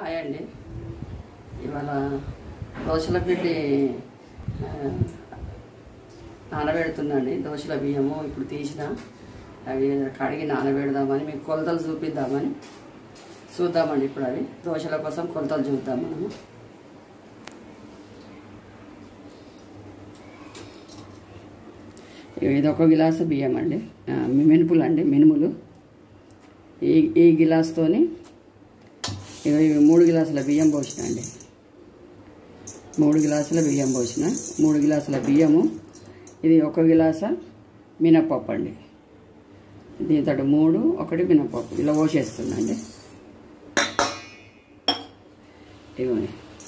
Hi అండి ఇవాళ దోశల పిండి ఆ, నానబెడుతున్నాండి దోశల బియ్యము ఇప్పుడు తీసిన అవి కడిగి నానబెడదామని మీకు కొలతలు చూపిద్దామని చూద్దామండి ఇప్పుడు అవి దోశల కోసం కొలతలు చూద్దాం మనము ఇది ఒక గిలాసు బియ్యం అండి ఆ, మినుపులు అండి మినుములు ఈ ఈ గిలాస్తోని ఇగో ఇవి మూడు గిలాసుల బియ్యం పోసిన అండి మూడు గిలాసుల బియ్యం పోసిన మూడు గిలాసుల బియ్యము ఇది ఒక గిలాస మినపప్పు అండి దీంతో మూడు ఒకటి మినపప్పు ఇలా పోసేస్తుందండి ఇవన్నీ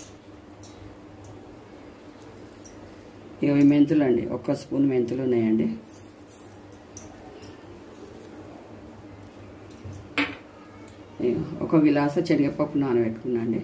ఇవి మెంతులు అండి ఒక్క స్పూన్ మెంతులు ఉన్నాయండి ఇగో ఒక గిలాస శనగపప్పు నానబెట్టుకున్నా అండి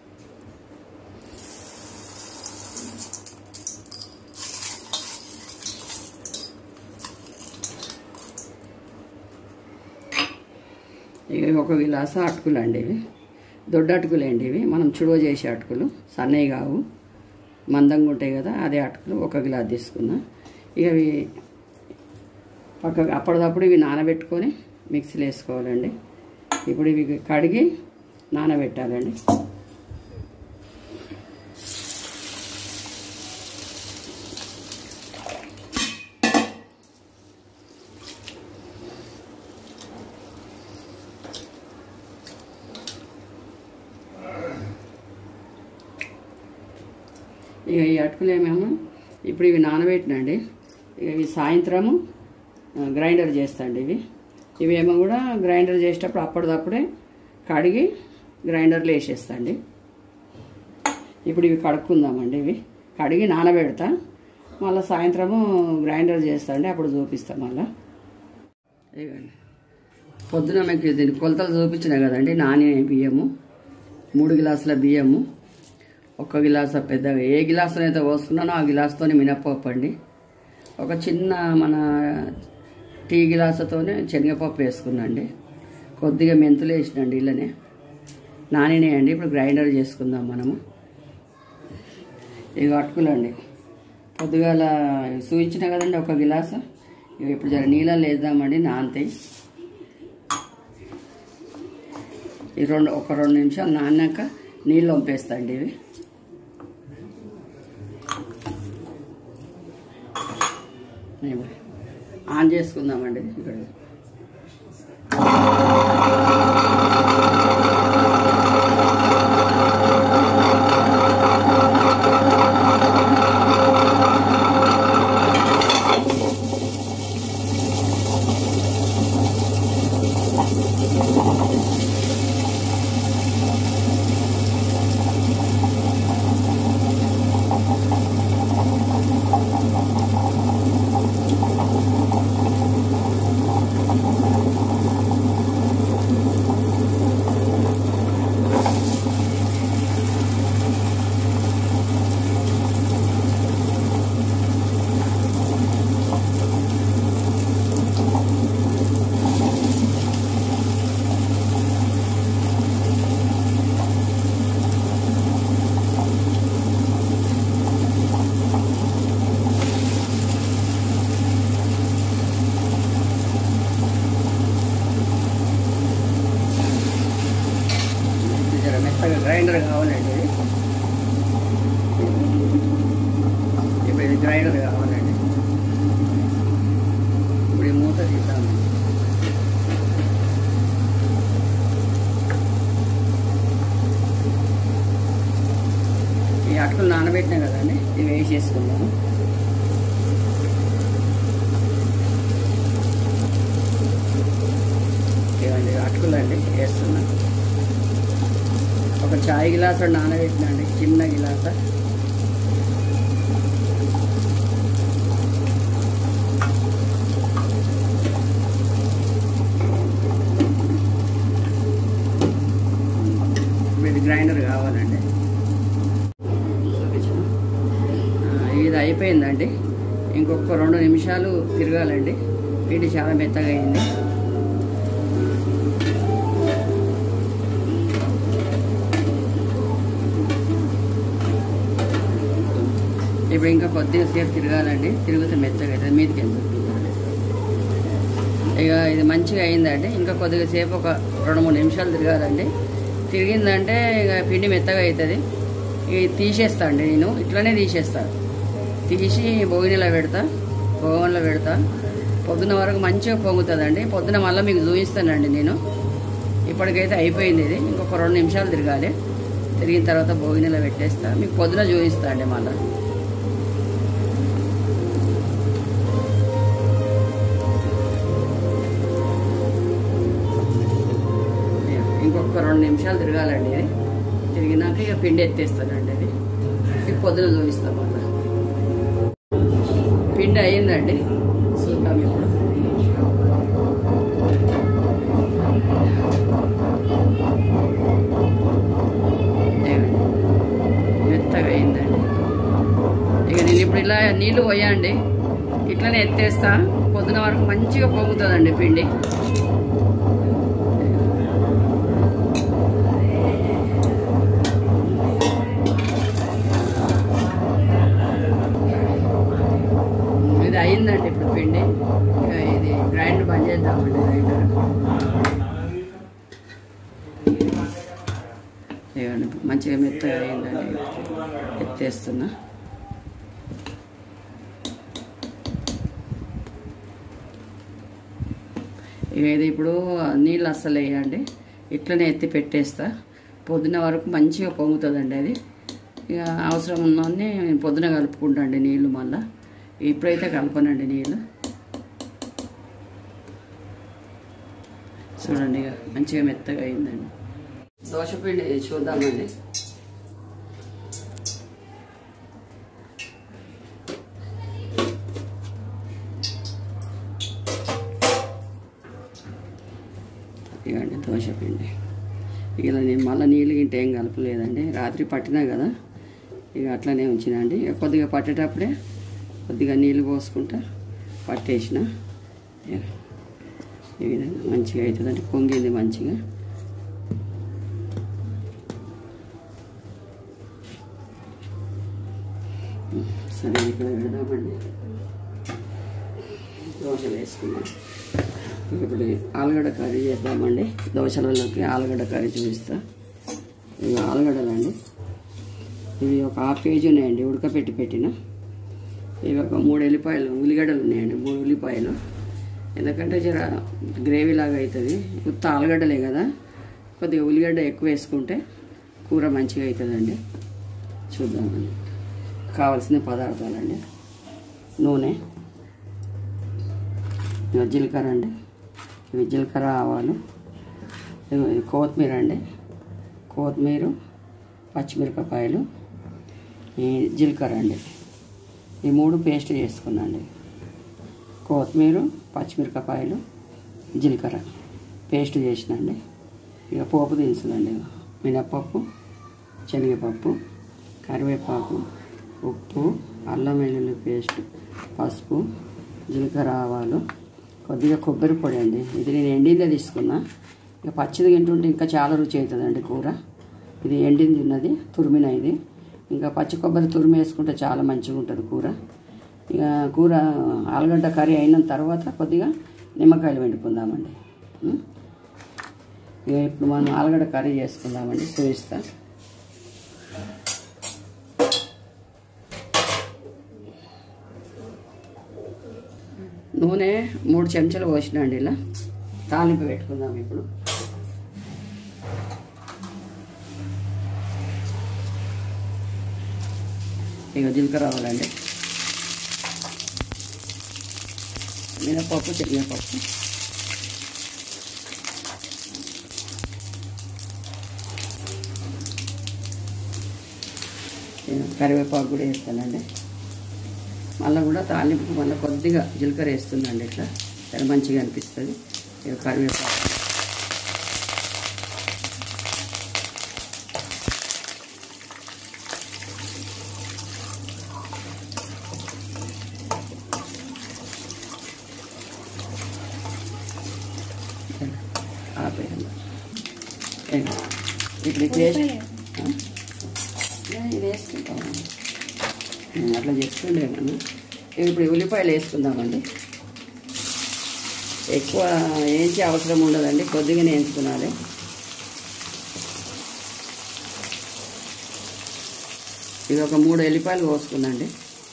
ఇక ఒక గిలాస అటుకులు అండి ఇవి దొడ్డ అటుకులు అండి ఇవి మనం చుడువ చేసే అటుకులు సన్నవి కావు మందంగా ఉంటాయి కదా అదే అటుకులు ఒక గిలాస్ తీసుకున్నా ఇక ఇవి పక్క అప్పటిదప్పుడు ఇవి నానబెట్టుకొని మిక్సీలో వేసుకోవాలండి ఇప్పుడు ఇవి కడిగి నానబెట్టాలండి ఇక ఈ అటుకులు ఏమేమో ఇప్పుడు ఇవి నానబెట్టినండి ఇక ఇవి సాయంత్రము ఆ, గ్రైండర్ చేస్తాండి ఇవి ఇవేమో కూడా గ్రైండర్ చేసేటప్పుడు అప్పటిదప్పుడే కడిగి గ్రైండర్లో వేసేస్తాండి ఇప్పుడు ఇవి కడుక్కుందామండి ఇవి కడిగి నానబెడతా మళ్ళీ సాయంత్రము గ్రైండర్ చేస్తాండి అప్పుడు చూపిస్తాం మళ్ళీ ఇవ్వండి పొద్దున మీకు దీని కొలతలు చూపించిన కదండి నాని బియ్యము మూడు గ్లాసుల బియ్యము ఒక గిలాస పెద్దగా ఏ గిలాసులో అయితే పోసుకున్నానో ఆ గిలాసుతో మినప్పప్పు అండి ఒక చిన్న మన టీ గిలాసుతోనే శనగపప్పు వేసుకున్నాండి కొద్దిగా మెంతులు వేసినండి ఇళ్ళనే నానినాయండి ఇప్పుడు గ్రైండర్ చేసుకుందాం మనము ఇవి అటుకులండి పొద్దుగాల చూపించిన కదండి ఒక గిలాసు ఇవి ఇప్పుడు జర నీళ్ళలో వేద్దామండి నానతాయి ఈ రెండు ఒక రెండు నిమిషాలు నానాక నీళ్ళు వంపేస్తాండి ఇవి ఇవ్వండి. ఆన్ చేసుకుందామండి ఇక్కడ ఇది జర మెత్తగా గ్రైండర్ కావాలండి ఇది ఇప్పుడు ఇది గ్రైండర్ కావాలండి ఇప్పుడు ఈ మూత తీద్దాము ఈ అటుకులు నానబెట్టినా కదండి ఇవి వేసేసుకుందాము ఇవ్వండి అటుకులు అండి వేస్తున్నా ఒక చాయ్ గిలాస్ నానబెట్టినండి చిన్న గిలాస ఇది గ్రైండర్ కావాలండి చూపించు. ఆ, ఇది అయిపోయిందండి ఇంకొక రెండు నిమిషాలు తిరగాలండి పిండి చాలా మెత్తగా అయింది ఇప్పుడు ఇంకా కొద్దిగా సేపు తిరగాలండి తిరిగితే మెత్తగా అవుతుంది మీదకి వెళ్తుంది ఇక ఇది మంచిగా అయిందండి ఇంకా కొద్దిగా సేపు ఒక రెండు మూడు నిమిషాలు తిరగాలండి తిరిగిందంటే ఇక పిండి మెత్తగా అవుతుంది ఇది తీసేస్తా అండి నేను ఇట్లనే తీసేస్తాను తీసి భోగినిలో పెడతా భోగంలో పెడతా పొద్దున వరకు మంచిగా పొంగుతుందండి పొద్దున మళ్ళీ మీకు చూపిస్తానండి నేను ఇప్పటికైతే అయిపోయింది ఇది ఇంకొక రెండు నిమిషాలు తిరగాలి తిరిగిన తర్వాత భోగినిలో పెట్టేస్తా మీకు పొద్దున చూపిస్తా అండి మళ్ళీ ఇంకొక రెండు నిమిషాలు తిరగాలండి ఇది తిరిగినాక ఇక పిండి ఎత్తేస్తానండి అది మీకు పొద్దున చూపిస్తాం మళ్ళీ పిండి అయ్యిందండి చూద్దాం ఇప్పుడు ఏమండి? మెత్తగా అయిందండి ఇక నేను ఇప్పుడు ఇలా నీళ్లు పోయండి ఇట్లనే ఎత్తేస్తా పొద్దున వరకు మంచిగా పొంగుతుందండి పిండి ఇది అయిందండి ఇప్పుడు పిండి ఇక ఇది గ్రైండర్ బంద్ చేద్దామండి గ్రైండర్ ఇవ్వండి మంచిగా మెత్తగా అయిందండి ఎత్తేస్తున్నా ఇక ఇది ఇప్పుడు నీళ్ళు అస్సలు వేయండి ఇట్లనే ఎత్తి పెట్టేస్తా పొద్దున వరకు మంచిగా పొంగుతుందండి అది ఇక అవసరం ఉన్నన్ని నేను పొద్దున కలుపుకుంటాండి నీళ్ళు మళ్ళా ఇప్పుడైతే కలపనండి నీళ్ళు చూడండి ఇక మంచిగా మెత్తగా అయిందండి దోశపిండి చూద్దామండి ఇవ్వండి దోశపిండి ఇక నేను మళ్ళీ నీళ్ళు గింట ఏం కలపలేదండి రాత్రి పట్టినా కదా ఇక అట్లనే ఉంచినండి ఇక కొద్దిగా పట్టేటప్పుడే కొద్దిగా నీళ్ళు పోసుకుంటా పట్టేసిన ఇక ఈ విధంగా మంచిగా అవుతుందండి పొంగింది మంచిగా సరే ఇక్కడ పెడదామండి దోశలు వేసుకుందాం ఇప్పుడు ఆలుగడ్డ కర్రీ చేద్దామండి దోశలలోకి ఆలుగడ్డ కర్రీ చూపిస్తా ఇవి ఆలుగడ్డలండి ఇవి ఒక హాఫ్ కేజీ ఉన్నాయండి ఉడకపెట్టి పెట్టిన ఇవి ఒక మూడు ఎల్లిపాయలు ఉల్లిగడ్డలు ఉన్నాయండి మూడు ఉల్లిపాయలు ఎందుకంటే జర గ్రేవీ లాగా అవుతుంది ఉత్త ఆలుగడ్డలే కదా కొద్దిగా ఉల్లిగడ్డ ఎక్కువ వేసుకుంటే కూర మంచిగా అవుతుందండి చూద్దామండి కావాల్సిన పదార్థాలండి నూనె ఇవి జీలకర్ర అండి ఇవి జీలకర్ర ఆవాలు ఇవి ఇది కొత్తిమీర అండి కొత్తిమీర పచ్చిమిరపకాయలు ఈ జీలకర్ర అండి ఈ మూడు పేస్ట్ చేసుకున్నాండి కొత్తిమీర పచ్చిమిరపకాయలు జీలకర్ర పేస్ట్ చేసినండి ఇక పోపు దినుసులండి మినప్పప్పు శనగపప్పు కరివేపాకు ఉప్పు అల్లం వెల్లుల్లి పేస్ట్ పసుపు జీలకర్ర ఆవాలు కొద్దిగా కొబ్బరి పొడి అండి ఇది నేను ఎండిందే తీసుకున్నా ఇక పచ్చిది తింటుంటే ఇంకా చాలా రుచి అవుతుందండి కూర ఇది ఎండింది ఉన్నది తురిమిన ఇది ఇంకా పచ్చి కొబ్బరి తురిమి వేసుకుంటే చాలా మంచిగా ఉంటుంది కూర ఇక కూర ఆలుగడ్డ కర్రీ అయిన తర్వాత కొద్దిగా నిమ్మకాయలు వండుకుందామండి ఉం? ఇక ఇప్పుడు మనం ఆలుగడ్డ కర్రీ చేసుకుందామండి చూపిస్తా నూనె మూడు చెంచాలు పోసిన అండి ఇలా తాలింపు పెట్టుకుందాం ఇప్పుడు ఇక జీలకర్ర రావాలండి మినపప్పు శనగపప్పు నేను కరివేపాకు కూడా వేస్తానండి మళ్ళీ కూడా తాలింపుకు మళ్ళీ కొద్దిగా జీలకర్ర వేస్తుందండి ఇట్లా చాలా మంచిగా అనిపిస్తుంది ఇక కరివేపాకు ఆపేయండి ఇక ఇప్పుడు ఇది వేసి ఆ? ఇది వేసుకుంటాం ఉమ్, అట్లా చెప్తుండే మనం ఇప్పుడు ఈ ఉల్లిపాయలు వేసుకుందామండి ఎక్కువ వేయించే అవసరం ఉండదండి కొద్దిగానే వేయించుకున్నాలి ఇది ఒక మూడు ఎల్లిపాయలు కోసుకుందండి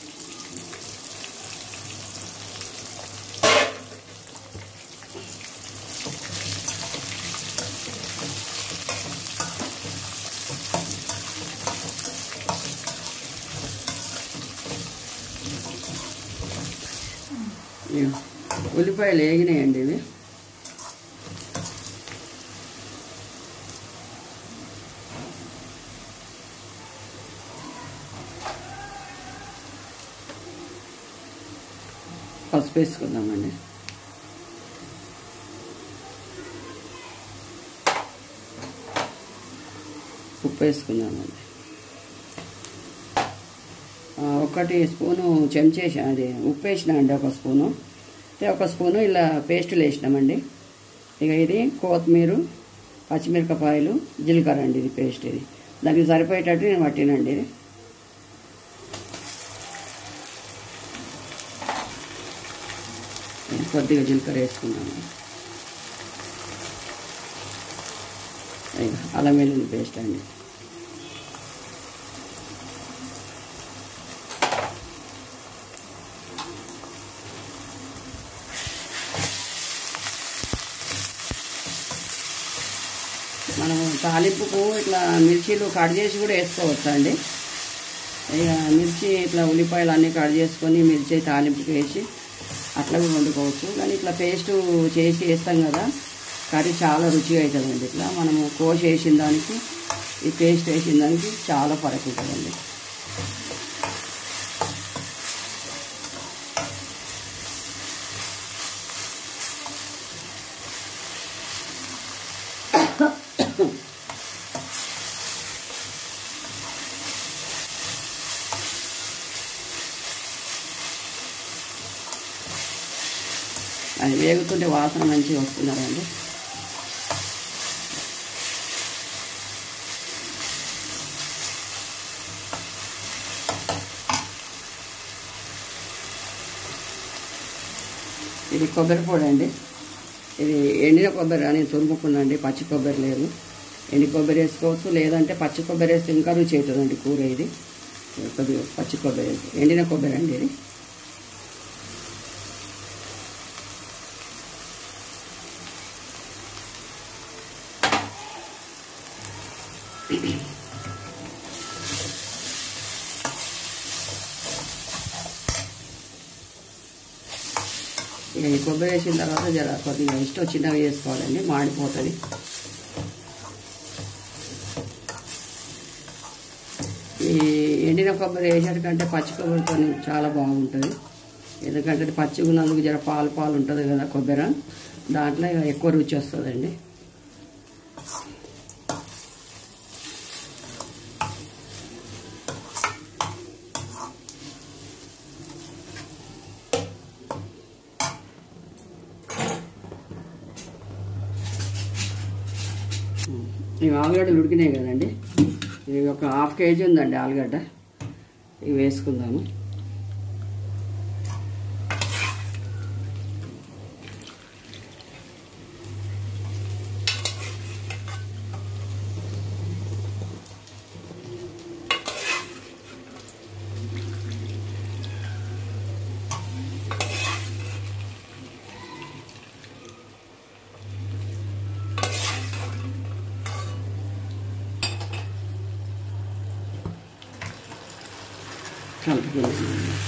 ఇవి ఉల్లిపాయలు వేగినాయండి ఇవి పసుపు వేసుకుందామండి ఉప్పు వేసుకుందామండి ఆ, ఒకటి స్పూను చెంచేసా అది ఉప్పు వేసిన అండి ఒక స్పూను అయితే ఒక స్పూను ఇలా పేస్టులు వేసినామండి ఇక ఇది కొత్తిమీర పచ్చిమిరపకాయలు జీలకర్ర అండి ఇది పేస్ట్ ఇది దానికి సరిపోయేటట్టు నేను పట్టినండి ఇది ఇది కొద్దిగా జీలకర్ర వేసుకున్నాను ఇక అల్లం వెల్లుల్లి పేస్ట్ అండి మనము తాలింపుకు ఇట్లా మిర్చీలు కట్ చేసి కూడా వేసుకోవచ్చు అండి ఇక మిర్చి ఇట్లా ఉల్లిపాయలు అన్నీ కట్ చేసుకొని మిర్చి తాలింపుకి వేసి అట్లా కూడా వండుకోవచ్చు కానీ ఇట్లా పేస్ట్ చేసి వేస్తాం కదా కర్రీ చాలా రుచిగా అవుతుందండి ఇట్లా మనము కోసి వేసిన దానికి ఈ పేస్ట్ వేసిన దానికి చాలా ఫరక్ ఉంటుందండి అది వేగుతుంటే వాసన మంచిగా వస్తున్నదండి ఇది కొబ్బరి పొడి అండి ఇది ఎండిన కొబ్బరి అని తురుముకున్నాండి పచ్చి కొబ్బరి లేదు ఎండి కొబ్బరి వేసుకోవచ్చు లేదంటే పచ్చి కొబ్బరి వేస్తే ఇంకా రుచి అవుతుందండి కూర ఇది కొద్దిగా పచ్చి కొబ్బరి వేసి ఎండిన కొబ్బరి అండి ఇది ఇక ఈ కొబ్బరి వేసిన తర్వాత జర కొద్దిగా ఇష్టం చిన్నగా వేసుకోవాలండి మాడిపోతుంది ఈ ఎండిన కొబ్బరి వేసేటికంటే పచ్చి కొబ్బరితో చాలా బాగుంటుంది ఎందుకంటే పచ్చిగా ఉన్నందుకు జర పాలు పాలు ఉంటుంది కదా కొబ్బరి దాంట్లో ఇక ఎక్కువ రుచి వస్తుందండి ఇవి ఆలుగడ్డలు ఉడికినాయి కదండి ఇవి ఒక హాఫ్ కేజీ ఉందండి ఆలుగడ్డ ఇవి వేసుకుందాము కలుపుకుందాం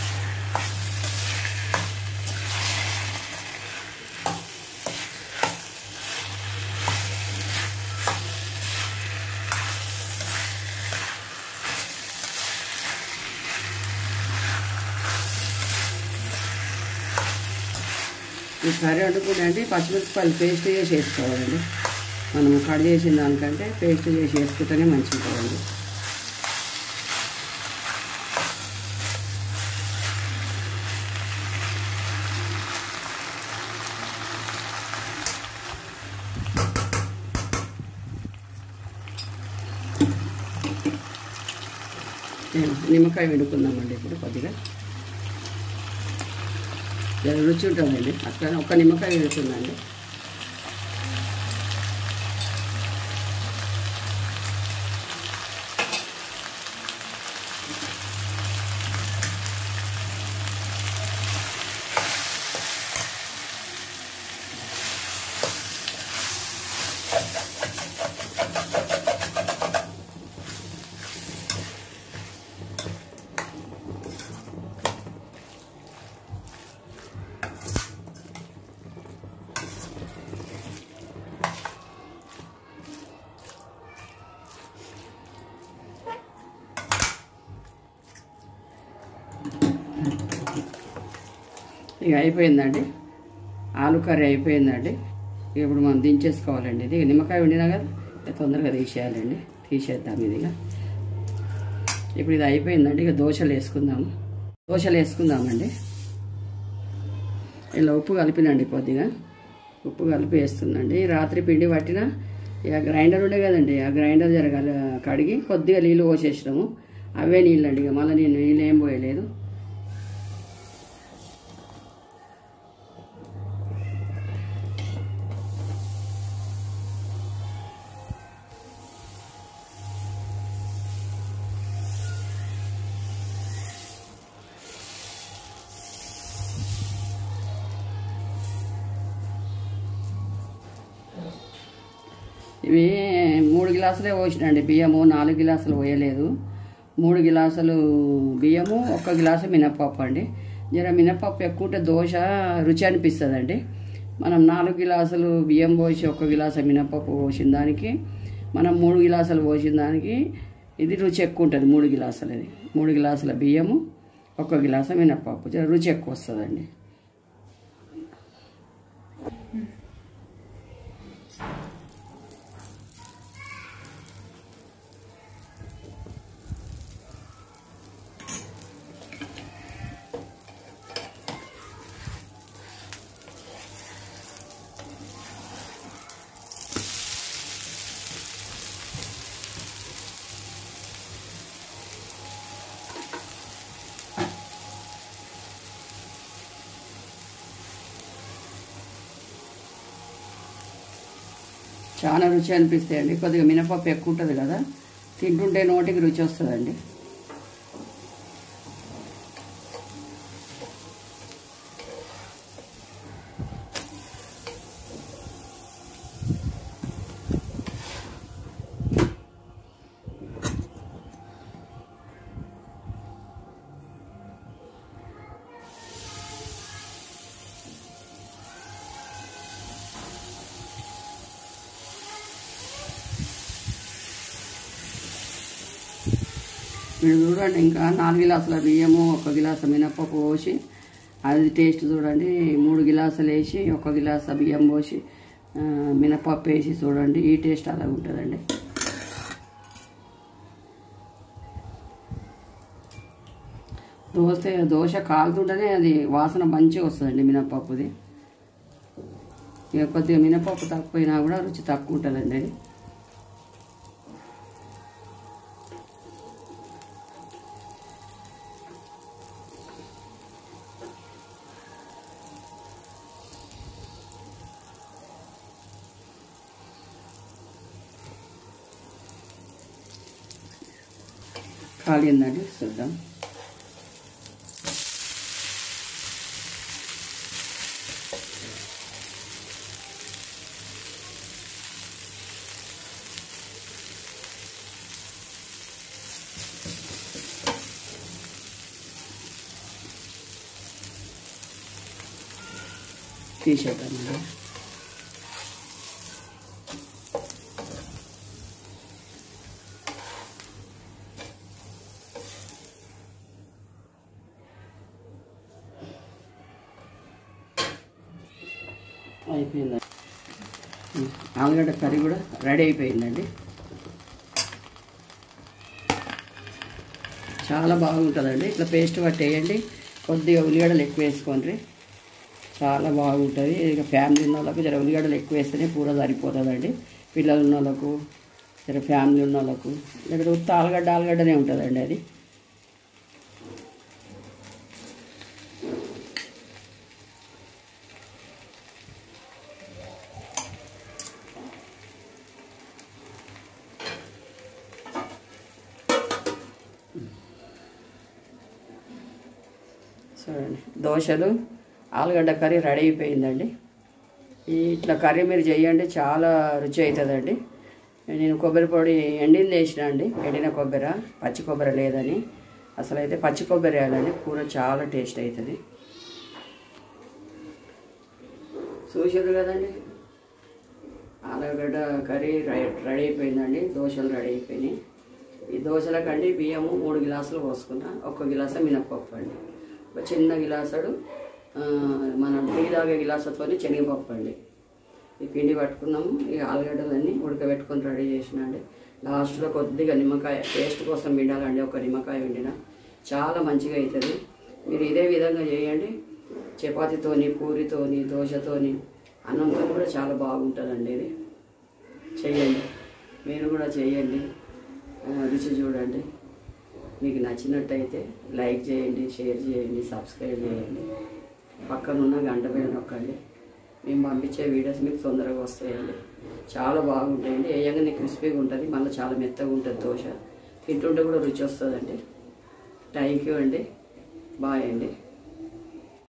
ఈ కర్రీ వండుకుంటే అంటే పచ్చిమిరపకాయలు పేస్ట్ చేసి వేసుకోవాలండి మనం కట్ చేసిన దానికంటే పేస్ట్ చేసి వేసుకుంటేనే మంచిగా ఉంటుందండి నిమ్మకాయ వండుకుందామండి ఇప్పుడు కొద్దిగా జర రుచి ఉంటుందండి అట్లా ఒక నిమ్మకాయ వండుతుందండి ఇక అయిపోయిందండి ఆలు కర్రీ అయిపోయిందండి ఇక ఇప్పుడు మనం దించేసుకోవాలండి ఇది ఇక నిమ్మకాయ వండినా కదా ఇక తొందరగా తీసేయాలండి తీసేద్దాం ఇది ఇక ఇప్పుడు ఇది అయిపోయిందండి ఇక దోశలు వేసుకుందాము దోశలు వేసుకుందామండి ఇలా ఉప్పు కలిపినండి కొద్దిగా ఉప్పు కలిపి వేస్తుందండి రాత్రి పిండి పట్టిన ఇక గ్రైండర్ ఉండే కదండి ఆ గ్రైండర్ జరగాలి కడిగి కొద్దిగా నీళ్ళు పోసేసినాము అవే నీళ్ళు అండి ఇక మళ్ళీ నేను నీళ్ళు ఏం పోయలేదు ఇవి మూడు గిలాసులే పోసినండి బియ్యము నాలుగు గిలాసులు పోయలేదు మూడు గిలాసులు బియ్యము ఒక్క గిలాసు మినప్పప్పు అండి జర మినప్పప్పు ఎక్కువ ఉంటే దోశ రుచి అనిపిస్తుందండి మనం నాలుగు గిలాసులు బియ్యం పోసి ఒక్క గిలాసు మినప్పప్పు పోసిన దానికి మనం మూడు గిలాసులు పోసిన దానికి ఇది రుచి ఎక్కువ ఉంటుంది మూడు గిలాసులు ఇది మూడు గిలాసుల బియ్యము ఒక్క గిలాసు మినప్పప్పు జర రుచి ఎక్కువ వస్తుందండి చాలా రుచి అనిపిస్తాయండి కొద్దిగా మినపప్పు ఎక్కువ ఉంటుంది కదా తింటుంటే నోటికి రుచి వస్తుందండి మీరు చూడండి ఇంకా నాలుగు గిలాసుల బియ్యము ఒక గిలాసు మినపప్పు పోసి అది టేస్ట్ చూడండి మూడు గిలాసులు వేసి ఒక గిలాసు బియ్యం పోసి ఆ, మినపప్పు వేసి చూడండి ఈ టేస్ట్ అలా ఉంటుందండి దోశ దోశ కాలుతుంటేనే అది వాసన మంచిగా వస్తుందండి మినపప్పుది ఇక కొద్దిగా మినపప్పు తక్కువైనా కూడా రుచి తక్కువ ఉంటుందండి అది కాలిందండి చూద్దాం తీసేద్దామండి అయిపోయిందండి ఆలుగడ్డ కర్రీ కూడా రెడీ అయిపోయిందండి చాలా బాగుంటుందండి ఇట్లా పేస్ట్ పట్టేయండి కొద్దిగా ఉల్లిగడ్డలు ఎక్కువ వేసుకోండి చాలా బాగుంటుంది ఇక ఫ్యామిలీ ఉన్న వాళ్ళకు జర ఉల్లిగడ్డలు ఎక్కువ వేస్తేనే కూర సరిపోతుందండి పిల్లలు ఉన్న వాళ్ళకు జర ఫ్యామిలీ ఉన్న వాళ్ళకు ఇక్కడ ఉత్త ఆలుగడ్డ ఆలుగడ్డనే ఉంటుందండి అది చూడండి దోశలు ఆలుగడ్డ కర్రీ రెడీ అయిపోయిందండి ఈ ఇట్లా కర్రీ మీరు చేయండి చాలా రుచి అవుతుందండి నేను కొబ్బరి పొడి ఎండింది వేసిన అండి ఎండిన కొబ్బరి పచ్చి కొబ్బరి లేదని అసలు అయితే పచ్చి కొబ్బరి వేయాలండి కూర చాలా టేస్ట్ అవుతుంది చూసారు కదండి ఆలుగడ్డ కర్రీ రెడీ రెడీ అయిపోయిందండి దోశలు రెడీ అయిపోయినాయి ఈ దోశలకండి బియ్యము మూడు గిలాసులు పోసుకున్నా ఒక్క గిలాస మినప్పప్పు అండి ఒక చిన్న గిలాసుడు ఆ, మనం టీ తాగే గిలాసుతో శనగపప్పు అండి ఈ పిండి పట్టుకున్నాము ఈ ఆలుగడ్డలన్నీ ఉడకబెట్టుకొని రెడీ చేసిన అండి లాస్ట్లో కొద్దిగా నిమ్మకాయ టేస్ట్ కోసం పిండాలండి ఒక నిమ్మకాయ వండిన చాలా మంచిగా అవుతుంది మీరు ఇదే విధంగా చేయండి చపాతీతోని పూరితోని దోశతోని అన్నంతో కూడా చాలా బాగుంటుందండి ఇది చేయండి మీరు కూడా చేయండి ఆ, రుచి చూడండి మీకు నచ్చినట్టయితే లైక్ చేయండి షేర్ చేయండి సబ్స్క్రైబ్ చేయండి పక్కన ఉన్న గంట పైన నొక్కండి మేము పంపించే వీడియోస్ మీకు తొందరగా వస్తాయండి చాలా బాగుంటాయండి వేయంగానే క్రిస్పీగా ఉంటుంది మళ్ళీ చాలా మెత్తగా ఉంటుంది దోశ తింటుంటే కూడా రుచి వస్తుందండి థ్యాంక్ యూ అండి బాయ్ అండి